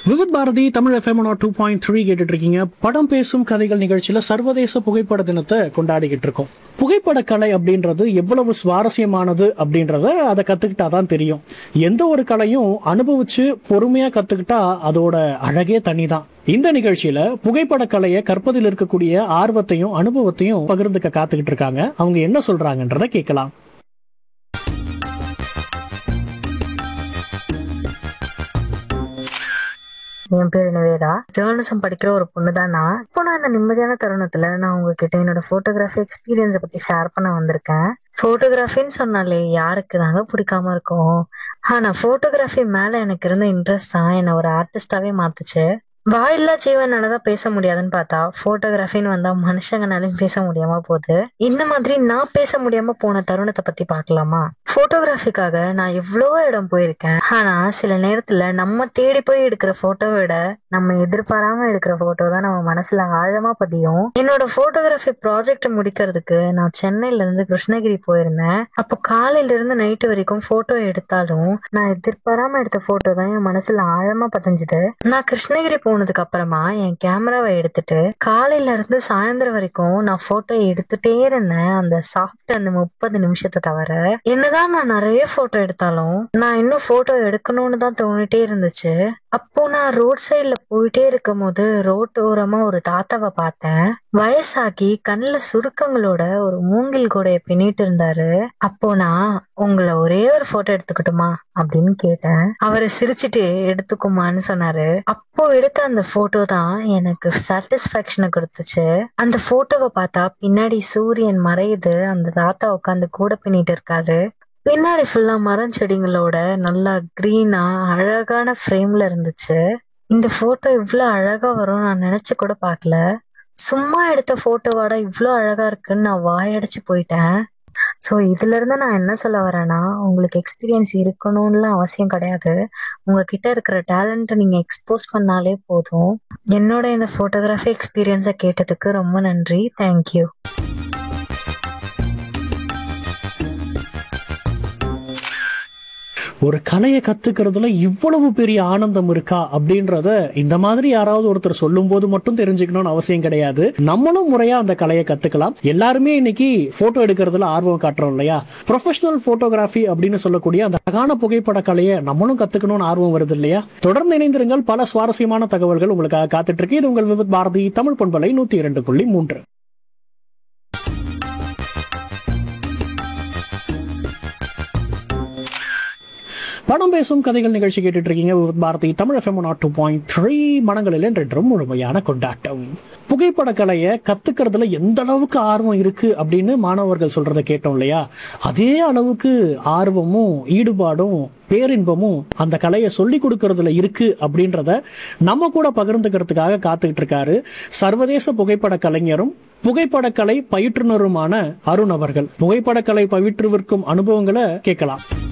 Vividh Bharati Tamil FM two point three கேட்டுட்டு இருக்கீங்க படம் பேசும் கதைகள் நிகழ்ச்சியில சர்வதேச புகைப்பட தினத்தை கொண்டாடிக்கிட்டு இருக்கோம் புகைப்பட கலை அப்படின்றது எவ்வளவு சுவாரஸ்யமானது அப்படின்றத அதை கத்துக்கிட்டா தான் தெரியும் எந்த ஒரு கலையும் அனுபவிச்சு பொறுமையா கத்துக்கிட்டா அதோட அழகே தனிதான் இந்த நிகழ்ச்சியில புகைப்பட கலையை கற்பதில் இருக்கக்கூடிய ஆர்வத்தையும் அனுபவத்தையும் பகிர்ந்துக்க காத்துக்கிட்டு இருக்காங்க அவங்க என்ன சொல்றாங்கன்றத கேட்கலாம் என் பேர் நிவேதா ஜேர்னலிசம் படிக்கிற ஒரு பொண்ணு தான் நான் இப்போ நான் இந்த நிம்மதியான தருணத்துல நான் உங்ககிட்ட என்னோட போட்டோகிராஃபி எக்ஸ்பீரியன்ஸை பத்தி ஷேர் பண்ண வந்திருக்கேன் போட்டோகிராஃபின்னு சொன்னாலே யாருக்கு தாங்க பிடிக்காம இருக்கும் ஆனா போட்டோகிராஃபி மேல எனக்கு இருந்த இன்ட்ரெஸ்ட் தான் என்னை ஒரு ஆர்டிஸ்டாவே மாத்துச்சு வாயில்லா ஜீவனாலதான் பேச முடியாதுன்னு பார்த்தா போட்டோகிராஃபின்னு வந்தா மனுஷங்கனாலையும் பேச முடியாம போகுது இந்த மாதிரி நான் பேச முடியாம போன தருணத்தை பத்தி பார்க்கலாமா போட்டோகிராஃபிக்காக நான் எவ்வளவோ இடம் போயிருக்கேன் ஆனா சில நேரத்துல நம்ம தேடி போய் எடுக்கிற போட்டோவை விட நம்ம எதிர்பாராம எடுக்கிற போட்டோ தான் நம்ம மனசுல ஆழமா பதியும் என்னோட போட்டோகிராஃபி ப்ராஜெக்ட் முடிக்கிறதுக்கு நான் சென்னையில இருந்து கிருஷ்ணகிரி போயிருந்தேன் அப்போ காலையில இருந்து நைட்டு வரைக்கும் போட்டோ எடுத்தாலும் நான் எதிர்பாராம எடுத்த போட்டோ தான் என் மனசுல ஆழமா பதிஞ்சுது நான் கிருஷ்ணகிரி போனதுக்கு அப்புறமா என் கேமராவை எடுத்துட்டு காலையில இருந்து சாயந்தரம் வரைக்கும் நான் போட்டோ எடுத்துட்டே இருந்தேன் அந்த சாப்பிட்ட அந்த முப்பது நிமிஷத்தை தவிர என்னதான் நான் நிறைய போட்டோ எடுத்தாலும் நான் இன்னும் போட்டோ எடுக்கணும்னு தான் தோணிட்டே இருந்துச்சு அப்போ நான் ரோட் சைட்ல போயிட்டே இருக்கும் போது ரோட்டோரமா ஒரு தாத்தாவை பார்த்தேன் வயசாகி கண்ணுல சுருக்கங்களோட ஒரு மூங்கில் கூடைய பின்னிட்டு இருந்தாரு அப்போ நான் உங்களை ஒரே ஒரு போட்டோ எடுத்துக்கட்டுமா அப்படின்னு கேட்டேன் அவரை சிரிச்சுட்டு எடுத்துக்குமான்னு சொன்னாரு அப்போ எடுத்த அந்த போட்டோ தான் எனக்கு சாட்டிஸ்பாக்சனை கொடுத்துச்சு அந்த போட்டோவை பார்த்தா பின்னாடி சூரியன் மறையுது அந்த தாத்தா உட்காந்து கூட பின்னிட்டு இருக்காரு பின்னாடி ஃபுல்லா மரம் செடிங்களோட நல்லா கிரீனா அழகான ஃப்ரேம்ல இருந்துச்சு இந்த போட்டோ இவ்வளோ அழகா வரும் நான் நினைச்சு கூட பார்க்கல சும்மா எடுத்த போட்டோவோட இவ்வளோ அழகா இருக்குன்னு நான் வாயடிச்சு போயிட்டேன் ஸோ இதுல இருந்து நான் என்ன சொல்ல வரேன்னா உங்களுக்கு எக்ஸ்பீரியன்ஸ் இருக்கணும்லாம் அவசியம் கிடையாது உங்ககிட்ட இருக்கிற டேலண்ட்டை நீங்க எக்ஸ்போஸ் பண்ணாலே போதும் என்னோட இந்த போட்டோகிராஃபி எக்ஸ்பீரியன்ஸை கேட்டதுக்கு ரொம்ப நன்றி தேங்க்யூ ஒரு கலையை கத்துக்கிறதுல இவ்வளவு பெரிய ஆனந்தம் இருக்கா அப்படின்றத இந்த மாதிரி யாராவது ஒருத்தர் சொல்லும் போது மட்டும் தெரிஞ்சுக்கணும்னு அவசியம் கிடையாது நம்மளும் முறையா அந்த கலையை கத்துக்கலாம் எல்லாருமே இன்னைக்கு போட்டோ எடுக்கிறதுல ஆர்வம் காட்டுறோம் இல்லையா ப்ரொஃபஷனல் போட்டோகிராஃபி அப்படின்னு சொல்லக்கூடிய அந்த அழகான புகைப்பட கலையை நம்மளும் கத்துக்கணும்னு ஆர்வம் வருது இல்லையா தொடர்ந்து இணைந்திருங்கள் பல சுவாரஸ்யமான தகவல்கள் உங்களுக்காக காத்துட்டு இருக்கு இது உங்கள் விவித் பாரதி தமிழ் பண்பலை நூத்தி இரண்டு புள்ளி மூன்று படம் பேசும் கதைகள் நிகழ்ச்சி கேட்டுட்டு இருக்கீங்க Vividh Bharati Tamil FM not two point three மனங்களில் என்றென்றும் முழுமையான கொண்டாட்டம் புகைப்பட கலையை கத்துக்கிறதுல எந்த அளவுக்கு ஆர்வம் இருக்கு அப்படின்னு மாணவர்கள் சொல்றதை கேட்டோம் இல்லையா அதே அளவுக்கு ஆர்வமும் ஈடுபாடும் பேரின்பமும் அந்த கலையை சொல்லி கொடுக்கறதுல இருக்கு அப்படின்றத நம்ம கூட பகிர்ந்துக்கிறதுக்காக காத்துக்கிட்டு இருக்காரு சர்வதேச புகைப்பட கலைஞரும் புகைப்படக்கலை பயிற்றுனருமான அருண் அவர்கள் புகைப்படக்கலை பயிற்றுவிற்கும் அனுபவங்களை கேட்கலாம்